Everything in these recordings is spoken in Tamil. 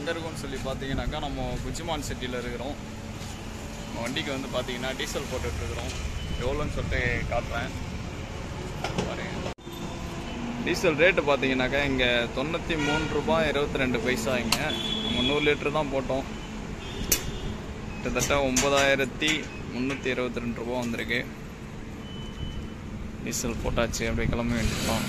எங்கே இருக்கோம்னு சொல்லி பார்த்தீங்கன்னாக்கா நம்ம குஜிமான் சிட்டியில் இருக்கிறோம் நம்ம வண்டிக்கு வந்து பார்த்தீங்கன்னா டீசல் போட்டுட்ருக்குறோம் எவ்வளோன்னு சொல்லிட்டு காட்டுறேன் பாருங்க டீசல் ரேட்டு பார்த்தீங்கன்னாக்கா இங்கே தொண்ணூற்றி மூணு ரூபாய் இருபத்தி ரெண்டு பைசா இங்கே நம்ம நூறு லிட்டர் தான் போட்டோம் கிட்டத்தட்ட ஒம்பதாயிரத்தி முந்நூற்றி இருபத்தி ரெண்டு ரூபா வந்திருக்கு டீசல் போட்டாச்சு அப்படியே கிளம்ப வேண்டியதுதான்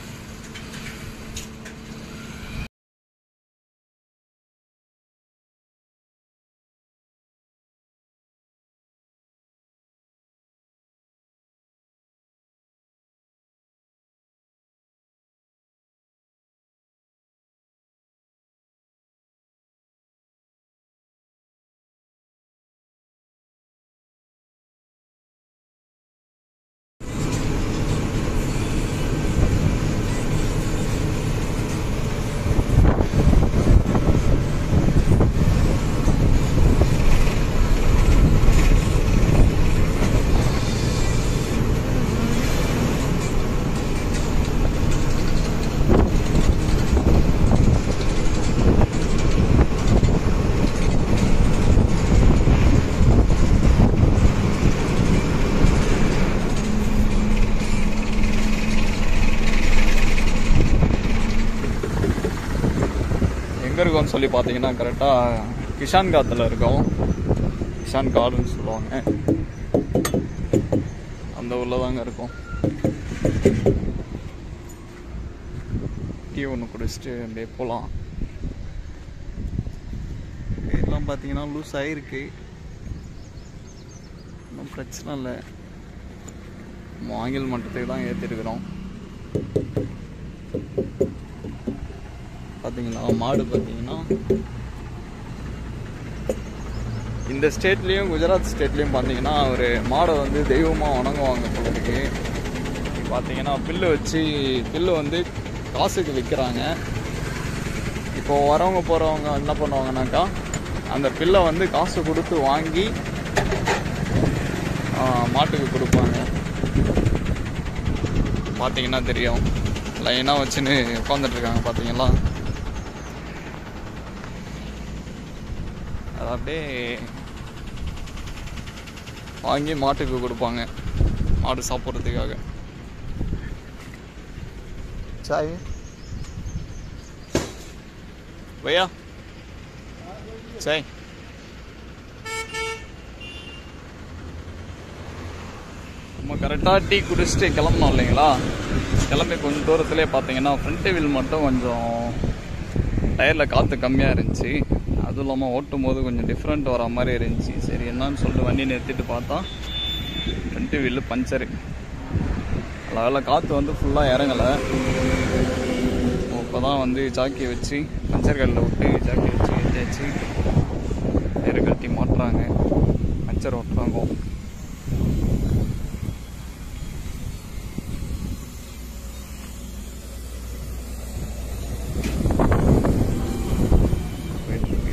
எங்கே இருக்கோம்னு சொல்லி பார்த்தீங்கன்னா கரெக்டாக கிஷான் காத்தில் இருக்கோம் கிஷான் காடுன்னு சொல்லுவாங்க அந்த ஊரில் தாங்க இருக்கோம் டீ ஒன்று குடிச்சிட்டு அப்படியே போகலாம் எல்லாம் பார்த்தீங்கன்னா லூஸ் ஆகிருக்கு ஒன்றும் பிரச்சனை இல்லை ஆங்கில் மட்டத்துக்கு தான் ஏற்றிருக்கிறோம் பார்த்தீங்களா மாடு பார்த்தீங்கன்னா இந்த ஸ்டேட்லேயும் குஜராத் ஸ்டேட்லேயும் பார்த்தீங்கன்னா ஒரு மாடை வந்து தெய்வமாக வணங்குவாங்க போல இருக்கு பார்த்தீங்கன்னா பில்லு வச்சு பில்லு வந்து காசுக்கு விற்கிறாங்க இப்போ வரவங்க போகிறவங்க என்ன பண்ணுவாங்கனாக்கா அந்த பில்லை வந்து காசு கொடுத்து வாங்கி ஆ, மாட்டுக்கு கொடுப்பாங்க பார்த்தீங்கன்னா தெரியும் லைனாக வச்சுன்னு உட்காந்துட்டு இருக்காங்க பார்த்தீங்களா அது அப்படியே வாங்கி மாட்டுக்கு கொடுப்பாங்க மாடு சாப்பிட்றதுக்காக சாய் பையா சாய் நம்ம கரெக்டாக டீ குடிச்சிட்டு கிளம்பணும் இல்லைங்களா கிளம்பி கொஞ்சம் தூரத்துலேயே பார்த்தீங்கன்னா ஃப்ரண்ட் வீல் மட்டும் கொஞ்சம் டயரில் காற்று கம்மியாக இருந்துச்சு அதுவும் இல்லாமல் ஓட்டும் போது கொஞ்சம் டிஃப்ரெண்ட் வர மாதிரி இருந்துச்சு சரி என்னன்னு சொல்லிட்டு வண்டி நிறுத்திட்டு பார்த்தா ஃப்ரண்ட் வீலு பஞ்சரு அதில் காற்று வந்து ஃபுல்லாக இறங்கலை இப்போ தான் வந்து ஜாக்கி வச்சு பஞ்சர் கல்லில் விட்டு ஜாக்கி வச்சு ஏற்றியாச்சு டயரை கட்டி மாட்டுறாங்க பஞ்சர் ஓட்டுறாங்க போயிட்டு இருக்கு.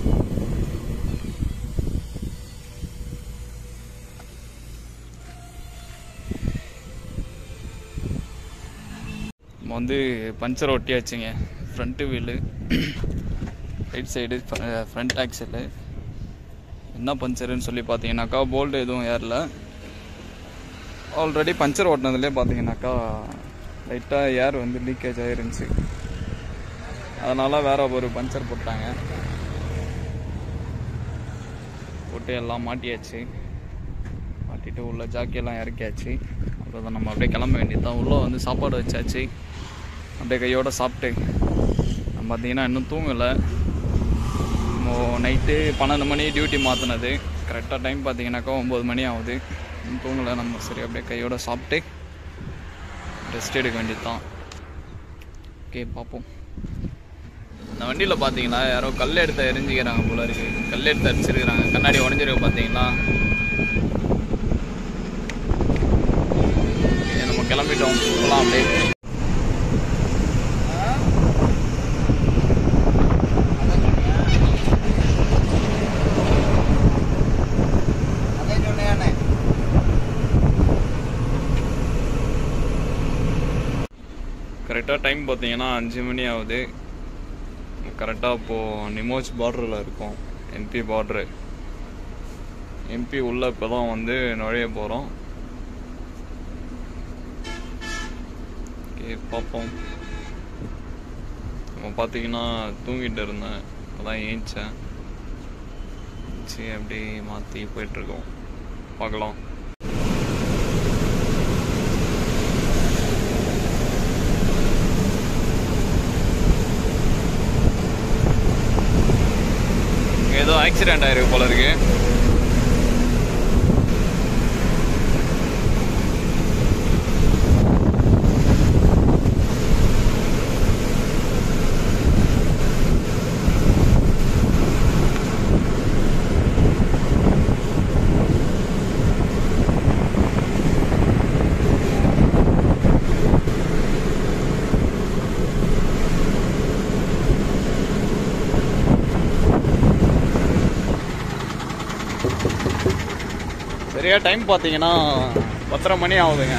நம்ம வந்து பஞ்சர் ஒட்டியாச்சுங்க front wheel right side front axle என்ன பஞ்சருன்னு சொல்லி பார்த்தீங்கன்னாக்கா போல்டு எதுவும் ஏறல ஆல்ரெடி பஞ்சர் ஓட்டினதுலேயே பார்த்தீங்கன்னாக்கா லைட்டாக ஏர் வந்து லீக்கேஜ் ஆயிருந்துச்சு அதனால் வேற ஒரு பஞ்சர் போட்டாங்க போட்டு எல்லாம் மாட்டியாச்சு மாட்டிட்டு உள்ள ஜாக்கியெல்லாம் இறக்கியாச்சு அப்புறம் நம்ம அப்படியே கிளம்ப வேண்டியதுதான் உள்ளே வந்து சாப்பாடு வச்சாச்சு அப்படியே கையோட சாப்பிட்டு நம்ம பார்த்தீங்கன்னா இன்னும் தூங்கலை நைட்டு பன்னெண்டு மணி டியூட்டி மாற்றினது கரெக்டாக டைம் பார்த்தீங்கன்னாக்கா ஒம்பது மணி ஆகுது இன்னும் தூங்கலை நம்ம சரி அப்படியே கையோட சாப்பிட்டு ரெஸ்ட் எடுக்க வேண்டியது தான் ஓகே பார்ப்போம் இந்த வண்டியில் பார்த்தீங்களா யாரோ கல் எடுத்து எரிஞ்சுக்கிறாங்க போல இருக்கு கல் எடுத்து அடிச்சிருக்கிறாங்க கண்ணாடி உடஞ்சிருக்கு பார்த்தீங்களா Okay, நம்ம கிளம்பிட்டோம் போகலாம் அப்படியே கரெக்டாக டைம் பார்த்தீங்கன்னா அஞ்சு மணி ஆகுது கரெக்டாக இப்போது நிமோஜ் பார்டரில் இருக்கோம் எம்பி பார்டரு எம்பி உள்ள இப்போ தான் வந்து நுழைய போகிறோம் ஓகே பார்ப்போம் நம்ம பார்த்தீங்கன்னா தூங்கிட்டு இருந்தேன் அதான் ஏஞ்சேன் சரி அப்படியே மாற்றி போயிட்டுருக்கோம் பார்க்கலாம் ஏதோ ஆக்சிடென்ட் ஆயிருக்கு போல இருக்கு சரியா டைம் பார்த்தீங்கன்னா பத்தரை மணி ஆகுதுங்க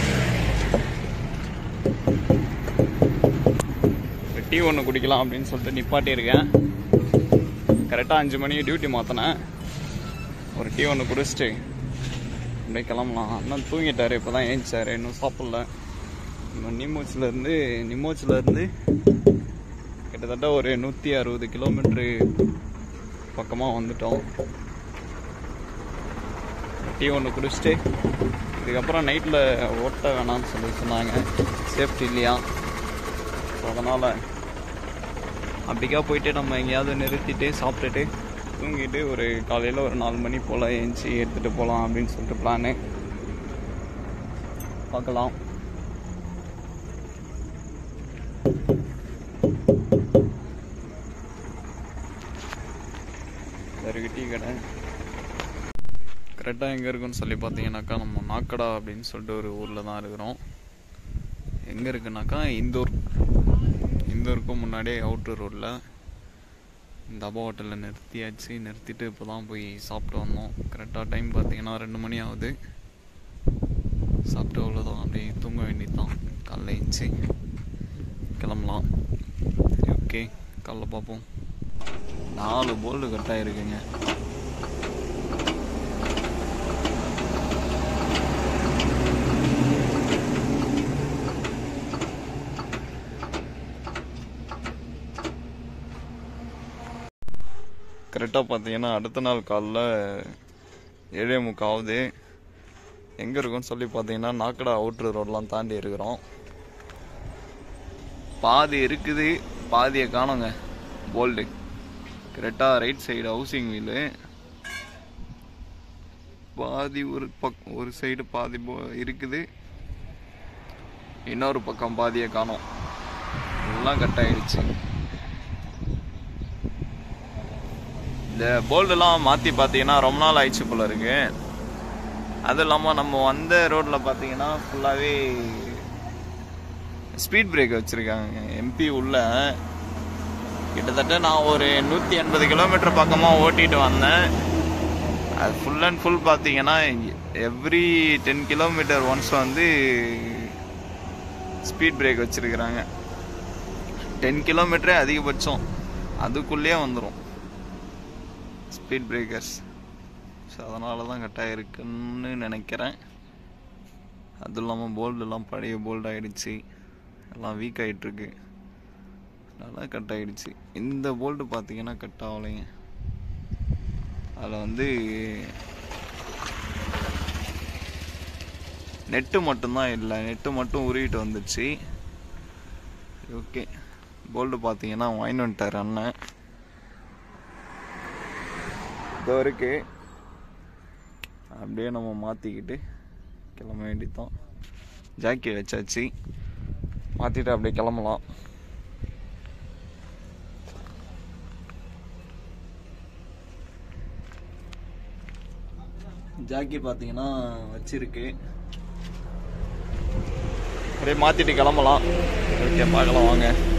டீ ஒன்று குடிக்கலாம் அப்படின்னு சொல்லிட்டு நிப்பாட்டியிருக்கேன் கரெக்டாக அஞ்சு மணிக்கு டியூட்டி மாற்றினேன் ஒரு டீ ஒன்று குடிச்சிட்டு அப்படியே கிளம்பலாம் அண்ணன் தூங்கிட்டாரு இப்போ தான் ஏஞ்சாரு இன்னும் சாப்பிடல இன்னும் நிம்மோச்சிலேருந்து நிம்மோச்சிலேருந்து கிட்டத்தட்ட ஒரு நூற்றி அறுபது கிலோமீட்ரு பக்கமாக வந்துட்டோம் டீ ஒன்று குடிச்சிட்டு இதுக்கப்புறம் நைட்டில் ஓட்ட வேணாம்னு சொல்லி சொன்னாங்க சேஃப்டி இல்லையா ஸோ அதனால் அப்படிக்கா போயிட்டு நம்ம எங்கேயாவது நிறுத்திட்டு சாப்பிட்டுட்டு தூங்கிட்டு ஒரு காலையில் ஒரு நாலு மணி போல் ஏஞ்சி எடுத்துகிட்டு போகலாம் அப்படின்னு சொல்லிட்டு பிளானு பார்க்கலாம் இருக்கு டீ கடை கரெக்டாக எங்கே இருக்குன்னு சொல்லி பார்த்தீங்கன்னாக்கா நம்ம நாக்கடா அப்படின்னு சொல்லிட்டு ஒரு ஊரில் தான் இருக்கிறோம் எங்கே இருக்குனாக்கா இந்தூர் இந்தூருக்கும் முன்னாடியே அவுட்ரு ரோட்டில் இந்த அபா ஹோட்டலில் நிறுத்தியாச்சு நிறுத்திட்டு இப்போ தான் போய் சாப்பிட்டு வந்தோம் கரெக்டாக டைம் பார்த்தீங்கன்னா ரெண்டு மணி ஆகுது சாப்பிட்டு அவ்வளோதான் அப்படியே தூங்க வேண்டியது தான் காலைல எழுந்துச்சு கிளம்பலாம் சரி ஓகே காலைல பார்ப்போம் நாலு போல்டு கட்டாக இருக்குங்க கரெக்டாக பார்த்தீங்கன்னா அடுத்த நாள் காலைல ஏழே முக்காவது எங்கே இருக்குன்னு சொல்லி பார்த்தீங்கன்னா நாக்கடா அவுட்ரு ரோடெலாம் தாண்டி இருக்கிறோம் பாதி இருக்குது பாதியை காணோங்க போல்டு கரெக்டாக ரைட் சைடு ஹவுசிங் வீலு பாதி ஒரு பக் ஒரு சைடு பாதி போ இருக்குது இன்னொரு பக்கம் பாதியை காணோம் எல்லாம் கட் ஆயிடுச்சு இந்த போல்டெல்லாம் மாற்றி பார்த்தீங்கன்னா ரொம்ப நாள் ஆயிடுச்சு போல இருக்கு அதுவும் இல்லாமல் நம்ம வந்த ரோட்டில் பார்த்தீங்கன்னா ஃபுல்லாகவே ஸ்பீட் பிரேக் வச்சுருக்காங்க எம்பி உள்ள கிட்டத்தட்ட நான் ஒரு நூற்றி எண்பது கிலோமீட்டர் பக்கமாக ஓட்டிட்டு வந்தேன் அது ஃபுல் அண்ட் ஃபுல் பார்த்தீங்கன்னா எவ்ரி டென் கிலோமீட்டர் ஒன்ஸ் வந்து ஸ்பீட் பிரேக் வச்சுருக்குறாங்க டென் கிலோமீட்டரே அதிகபட்சம் அதுக்குள்ளேயே வந்துடும் ஸ்பீட் பிரேக்கர்ஸ் ஸோ அதனால தான் கட்டாக இருக்குன்னு நினைக்கிறேன் அதுவும் இல்லாமல் போல்டெல்லாம் பழைய போல்ட் ஆகிடுச்சு எல்லாம் வீக் ஆகிட்டுருக்கு அதனால் கட் ஆகிடுச்சு இந்த போல்டு பார்த்தீங்கன்னா கட் ஆகலைங்க அதில் வந்து நெட்டு மட்டும்தான் இல்லை நெட்டு மட்டும் உருவிட்டு வந்துடுச்சு ஓகே போல்டு பார்த்தீங்கன்னா வாங்கிட்டு வந்துட்டார் அண்ணன் இதோ இருக்கு அப்படியே நம்ம மாற்றிக்கிட்டு கிளம்ப வேண்டியதான் ஜாக்கி வச்சாச்சு மாற்றிட்டு அப்படியே கிளம்பலாம் ஜாக்கி பார்த்தீங்கன்னா வச்சிருக்கு அப்படியே மாற்றிட்டு கிளம்பலாம் ஓகே பார்க்கலாம் வாங்க